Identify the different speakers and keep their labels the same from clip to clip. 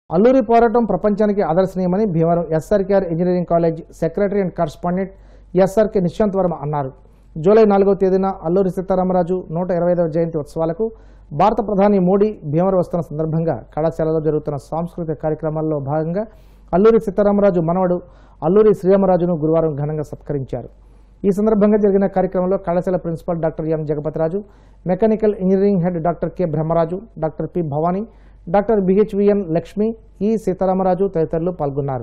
Speaker 1: అల్లూరి పోరాటం ప్రపంచానికి ఆదర్శనీయమని Bhimavaram SRKR engineering college secretary and correspondent SRK Nishant Varma అన్నారు జూలై నాలుగవ తేదీన అల్లూరి సీతారామరాజు నూట ఇరవై ఐదవ జయంతి ఉత్సవాలకు భారత ప్రధాని మోడీ భీమవరం వస్తున్న సందర్భంగా కళాశాలలో జరుగుతున్న సాంస్కృతిక కార్యక్రమాల్లో భాగంగా అల్లూరి సీతారామరాజు మనవడు అల్లూరి శ్రీరామరాజును గురువారం ఘనంగా సత్కరించారు ఈ సందర్భంగా జరిగిన కార్యక్రమంలో కళాశాల principal doctor M Jagapathiraju mechanical engineering head doctor K Brahmaraju doctor P Bhavani doctor BHVN Lakshmi E Sitaramaraju తదితరులు పాల్గొన్నారు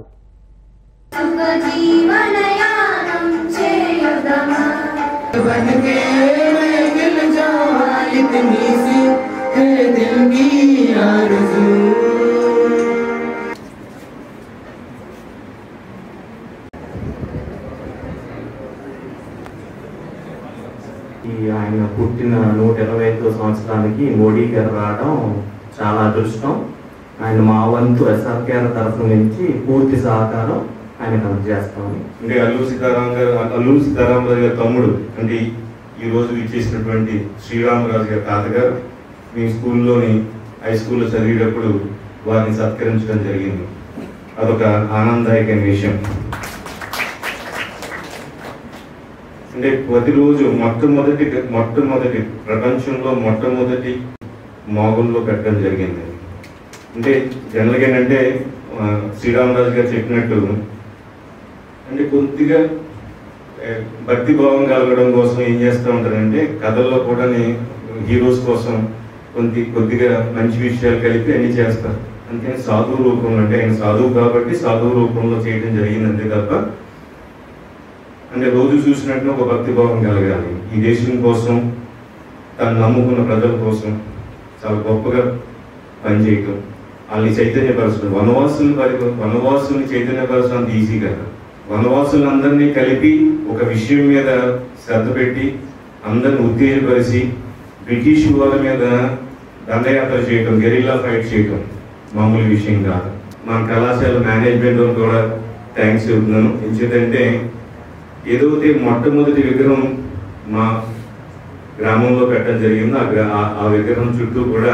Speaker 2: సుఖజీవనయానం చేయుదమా
Speaker 3: बन के मैं मिल जाऊं इतनी सी है दिल की आरज़ू
Speaker 4: ఈ ఆయన పుట్టిన నూట ఇరవై ఐదో సంవత్సరానికి మోడీ గారు రావడం చాలా అదృష్టం ఆయన మా వంతు ఎస్ఆర్కేఆర్ తరఫు నుంచి పూర్తి సహకారం ఆయనకు అందజేస్తామని
Speaker 5: అంటే అల్లూరు సీతారాం గారు అల్లూరు సీతారామరాజు గారి తమ్ముడు అంటే ఈ రోజు ఇచ్చేసినటువంటి శ్రీరామరాజు గారి తాతగారు మీ స్కూల్లోని హై స్కూల్లో చదివేటప్పుడు వారిని సత్కరించడం జరిగింది అదొక ఆనందదాయకమైన విషయం అంటే ప్రతిరోజు మొట్టమొదటి మొట్టమొదటి ప్రపంచంలో మొట్టమొదటి మోగుల్లో పెట్టడం జరిగింది అంటే జనరల్గా ఏంటంటే ఆ, శ్రీరామరాజు గారు చెప్పినట్టు అంటే కొద్దిగా ఏ, భక్తి భావం కలగడం కోసం ఏం చేస్తూ ఉంటారంటే కథల్లో కూడా హీరోస్ కోసం కొద్ది కొద్దిగా మంచి విషయాలు కలిపి అన్ని చేస్తారు అందుకని సాధువు రూపంలో అంటే ఆయన సాధువు కాబట్టి సాధువు రూపంలో చేయడం జరిగింది అంతే తప్ప అంటే రోజు చూసినట్టు ఒక భక్తి భావం కలగాలి ఈ దేశం కోసం తను నమ్ముకున్న ప్రజల కోసం చాలా గొప్పగా పనిచేయటం వాళ్ళని చైతన్యపరచడం వనవాసులు పరి వనవాసుల్ని చైతన్యపరచడం అంత ఈజీ కాదు వనవాసులందరినీ కలిపి ఒక విషయం మీద శ్రద్ధ పెట్టి అందరిని ఉత్తేజపరిచి బ్రిటిష్ వాళ్ళ మీద దండయాత్ర చేయటం గెరిల్లా ఫైట్ చేయటం మామూలు విషయం కాదు మన కళాశాల మేనేజ్మెంట్ వాళ్ళకి కూడా థ్యాంక్స్ చెబుతున్నాను ఎందుకంటే ఏదైతే మొట్టమొదటి విగ్రహం మా గ్రామంలో పెట్టడం జరిగిందో ఆ గ్రా- ఆ- ఆ విగ్రహం చుట్టూ కూడా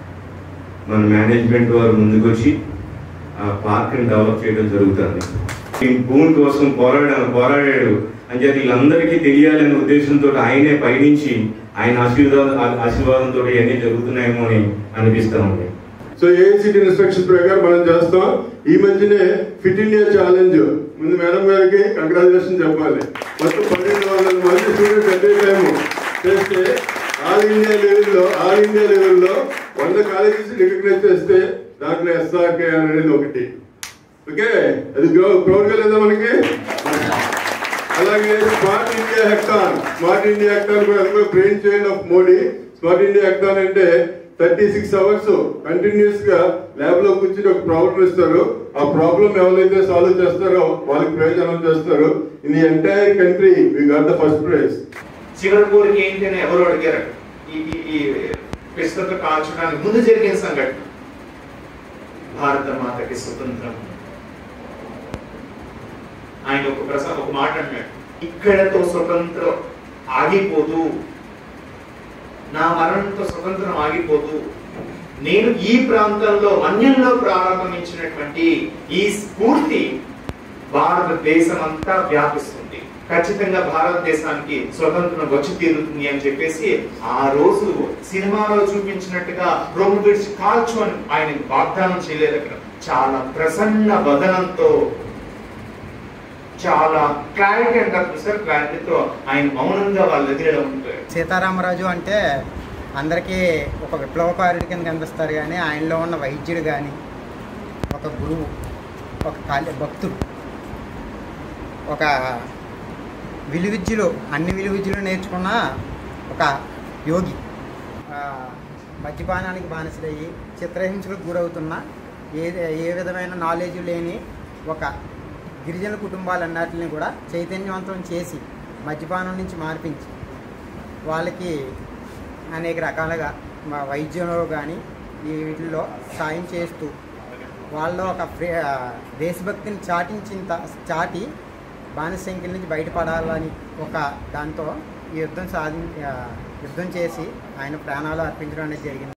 Speaker 5: మన మేనేజ్మెంట్ వారు ముందుకొచ్చి ఆ పార్క్ని డెవలప్ చేయడం జరుగుతుంది ఈ భూమి కోసం పోరాడాను పోరాడాడు అని చెప్పి వీళ్ళందరికీ తెలియాలనే ఉద్దేశంతో ఆయనే పయనించి ఆయన ఆశీర్వాదం ఆశీర్వాదంతో ఇవన్నీ జరుగుతున్నాయేమో అని అనిపిస్తా ఉంది
Speaker 6: సో ఏఐసిటీ ఇన్స్ట్రక్షన్ ప్రకారం మనం చేస్తాం ఈ మధ్యనే ఫిట్ ఇండియా ఛాలెంజ్ ముందు మేడం గారికి కంగ్రాచులేషన్ చెప్పాలి మొత్తం పన్నెండు వందల మంది స్టూడెంట్స్ అట్ టైం చేస్తే ఆల్ ఇండియా లెవెల్లో ఆల్ ఇండియా లెవెల్లో వంద కాలేజెస్ రికగ్నైజ్ చేస్తే దాంట్లో ఎస్ఆర్కే అనేది ఒకటి ఓకే అది ప్రౌడ్గా లేదా మనకి అలాగే smart India hackathon smart India hackathon కూడా అది కూడా brain chain of Modi smart India hackathon అంటే థర్టీ సిక్స్ అవర్స్ కంటిన్యూస్ గా ల్యాబ్ లో కూర్చుని ఒక ప్రాబ్లం ఇస్తారు ఆ ప్రాబ్లం ఎవరైతే సాల్వ్ చేస్తారో వాళ్ళకి ప్రయోజనం చేస్తారు in the entire country we got the first prize
Speaker 7: చివరి కోరిక ఏంటి అని ఎవరు అడిగారు ఈ ఈ- ఈ పిస్తతో కాల్చడానికి ముందు జరిగిన సంఘటన భారత మాతకి స్వతంత్రం ఆయన ఒక ప్రసా ఒక మాట అన్నాడు ఇక్కడతో స్వతంత్రం ఆగిపోదు నా మరణంతో స్వతంత్రం ఆగిపోదు నేను ఈ ప్రాంతంలో మన్యంలో ప్రారంభించినటువంటి ఈ స్ఫూర్తి భారతదేశం అంతా వ్యాపిస్తుంది ఖచ్చితంగా భారతదేశానికి స్వతంత్రం వచ్చి తీరుతుంది అని చెప్పేసి ఆ రోజు సినిమాలో చూపించినట్టుగా రొమ్ము విడిచి కాల్చు అని ఆయన వాగ్దానం చేయలేదు అక్కడ చాలా ప్రసన్న వదనంతో చాలా క్లారిటీ అంటారు సార్ క్లారిటీతో ఆయన మౌనంగా వాళ్ళ దగ్గర ఉంటాడు
Speaker 8: సీతారామరాజు అంటే అందరికీ ఒక విప్లవకారుడి కింద కనిపిస్తారు కానీ ఆయనలో ఉన్న వైద్యుడు కానీ ఒక గురువు ఒక కాళీ భక్తుడు ఒక విలువిద్యలు అన్ని విలువిద్యలు నేర్చుకున్న ఒక యోగి ఆ, మద్యపానానికి బానిసలయ్యి చిత్రహింసలకు గురవుతున్న ఏ ఏ విధమైన నాలెడ్జ్ లేని ఒక గిరిజన కుటుంబాలన్నిటిని కూడా చైతన్యవంతం చేసి మద్యపానం నుంచి మార్పించి వాళ్ళకి అనేక రకాలుగా మా వైద్యంలో కానీ ఈ వీటిల్లో సాయం చేస్తూ వాళ్ళలో ఒక ఫ్రీ ఆ, దేశభక్తిని చాటించిన త- చాటి బానిసంఖ్యల నుంచి బయటపడాలని ఒక దాంతో ఈ యుద్ధం సాధి ఆ, యుద్ధం చేసి ఆయన ప్రాణాలు అర్పించడం అనేది జరిగింది